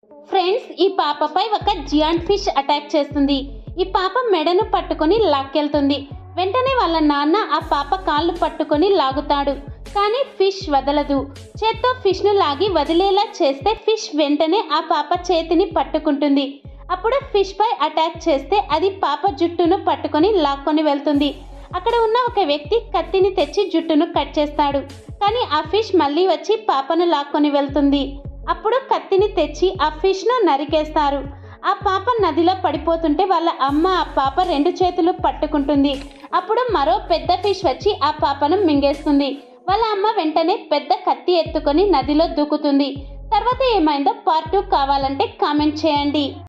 friends ఈ పాపపై ఒక giant fish attack చేస్తుంది ఈ పాప మెడను పట్టుకొని లాక్కెళ్తుంది వెంటనే వాళ్ళ నాన్న ఆ పాప కాళ్ళు పట్టుకొని లాగుతాడు కానీ ఫిష్ వదలదు చేత్తో ఫిష్ను లాగి వదిలేలా చేస్తే ఫిష్ వెంటనే ఆ పాప చేతిని పట్టుకుంటుంది అప్పుడు ఫిష్ పై అటాక్ చేస్తే అది పాప జుట్టును పట్టుకొని లాక్కొని వెళ్తుంది అక్కడ ఉన్న ఒక వ్యక్తి కత్తిని తెచ్చి జుట్టును కట్ చేస్తాడు కానీ ఆ ఫిష్ మళ్ళీ వచ్చి పాపను లాక్కొని వెళ్తుంది అప్పుడు కత్తిని తెచ్చి ఆ ఫిష్ను నరికేస్తారు ఆ పాప నదిలో పడిపోతుంటే వాళ్ళ అమ్మ ఆ పాప రెండు చేతులు పట్టుకుంటుంది అప్పుడు మరో పెద్ద ఫిష్ వచ్చి ఆ పాపను మింగేస్తుంది వాళ్ళ అమ్మ వెంటనే పెద్ద కత్తి ఎత్తుకొని నదిలో దూకుతుంది తర్వాత ఏమైందో పార్ట్ టూ కావాలంటే కామెంట్ చేయండి